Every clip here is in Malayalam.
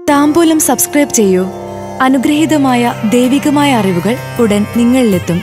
താമ്പൂലം സബ്സ്ക്രൈബ് ചെയ്യൂ അനുഗ്രഹീതമായ ദൈവികമായ അറിവുകൾ ഉടൻ നിങ്ങളിലെത്തും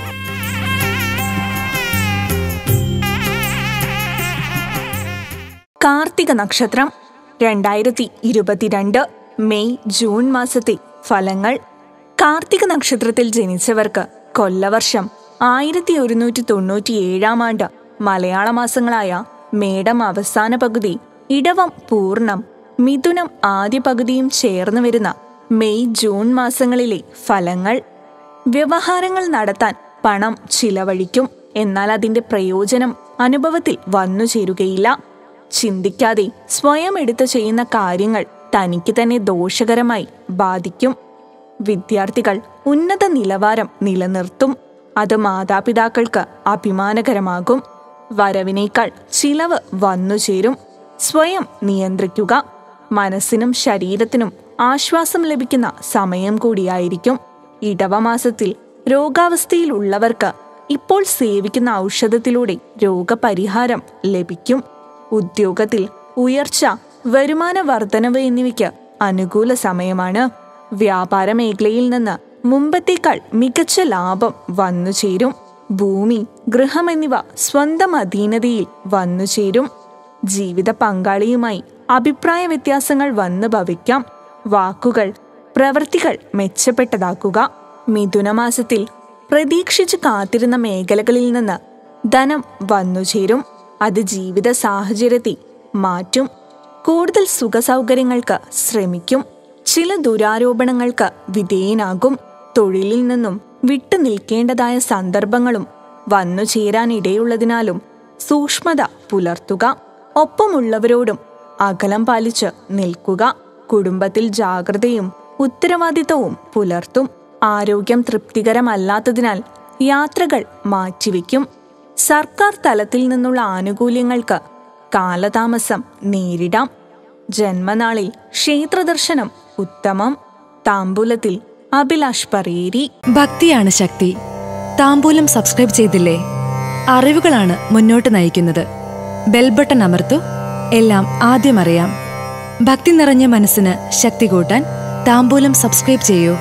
കാർത്തിക നക്ഷത്രം രണ്ടായിരത്തി ഇരുപത്തിരണ്ട് മെയ് ജൂൺ മാസത്തെ ഫലങ്ങൾ കാർത്തിക നക്ഷത്രത്തിൽ ജനിച്ചവർക്ക് കൊല്ലവർഷം ആയിരത്തി ഒരുന്നൂറ്റി തൊണ്ണൂറ്റി ഏഴാം ആണ്ട് മലയാള മാസങ്ങളായ മേടം അവസാന പകുതി ഇടവം പൂർണ്ണം മിഥുനം ആദ്യ പകുതിയും ചേർന്ന് വരുന്ന മെയ് ജൂൺ മാസങ്ങളിലെ ഫലങ്ങൾ വ്യവഹാരങ്ങൾ നടത്താൻ പണം ചിലവഴിക്കും എന്നാൽ അതിന്റെ പ്രയോജനം അനുഭവത്തിൽ വന്നു ചേരുകയില്ല ചിന്തിക്കാതെ സ്വയം എടുത്ത് ചെയ്യുന്ന കാര്യങ്ങൾ തനിക്ക് തന്നെ ദോഷകരമായി ബാധിക്കും വിദ്യാർത്ഥികൾ ഉന്നത നിലവാരം നിലനിർത്തും അത് മാതാപിതാക്കൾക്ക് അഭിമാനകരമാകും വരവിനേക്കാൾ ചിലവ് വന്നുചേരും സ്വയം നിയന്ത്രിക്കുക മനസ്സിനും ശരീരത്തിനും ആശ്വാസം ലഭിക്കുന്ന സമയം കൂടിയായിരിക്കും ഇടവമാസത്തിൽ രോഗാവസ്ഥയിലുള്ളവർക്ക് ഇപ്പോൾ സേവിക്കുന്ന ഔഷധത്തിലൂടെ രോഗപരിഹാരം ലഭിക്കും ഉദ്യോഗത്തിൽ ഉയർച്ച വരുമാന വർധനവ് എന്നിവയ്ക്ക് അനുകൂല സമയമാണ് വ്യാപാര മേഖലയിൽ നിന്ന് മുമ്പത്തേക്കാൾ മികച്ച ലാഭം വന്നുചേരും ഭൂമി ഗൃഹം എന്നിവ സ്വന്തം അധീനതയിൽ വന്നുചേരും ജീവിത പങ്കാളിയുമായി അഭിപ്രായ വ്യത്യാസങ്ങൾ വന്നു ഭവിക്കാം വാക്കുകൾ പ്രവൃത്തികൾ മെച്ചപ്പെട്ടതാക്കുക മിഥുനമാസത്തിൽ പ്രതീക്ഷിച്ച് കാത്തിരുന്ന മേഖലകളിൽ നിന്ന് ധനം വന്നുചേരും അത് ജീവിത സാഹചര്യത്തെ മാറ്റും കൂടുതൽ സുഖസൗകര്യങ്ങൾക്ക് ശ്രമിക്കും ചില ദുരാരോപണങ്ങൾക്ക് വിധേയനാകും തൊഴിലിൽ നിന്നും വിട്ടു നിൽക്കേണ്ടതായ സന്ദർഭങ്ങളും വന്നു ചേരാനിടയുള്ളതിനാലും സൂക്ഷ്മത പുലർത്തുക ഒപ്പമുള്ളവരോടും അകലം പാലിച്ച് നിൽക്കുക കുടുംബത്തിൽ ജാഗ്രതയും ഉത്തരവാദിത്തവും പുലർത്തും ആരോഗ്യം തൃപ്തികരമല്ലാത്തതിനാൽ യാത്രകൾ മാറ്റിവെക്കും സർക്കാർ തലത്തിൽ നിന്നുള്ള ആനുകൂല്യങ്ങൾക്ക് കാലതാമസം നേരിടാം ജന്മനാളിൽ ക്ഷേത്രദർശനം ഉത്തമം താമ്പൂലത്തിൽ അഭിലാഷ് പറയേരി ഭക്തിയാണ് ശക്തി താമ്പൂലം സബ്സ്ക്രൈബ് ചെയ്തില്ലേ അറിവുകളാണ് മുന്നോട്ട് നയിക്കുന്നത് ബെൽ ബട്ടൺ അമർത്തു എല്ലാം ആദ്യം അറിയാം ഭക്തി നിറഞ്ഞ മനസ്സിന് ശക്തി കൂട്ടാൻ താമ്പൂലം സബ്സ്ക്രൈബ് ചെയ്യൂ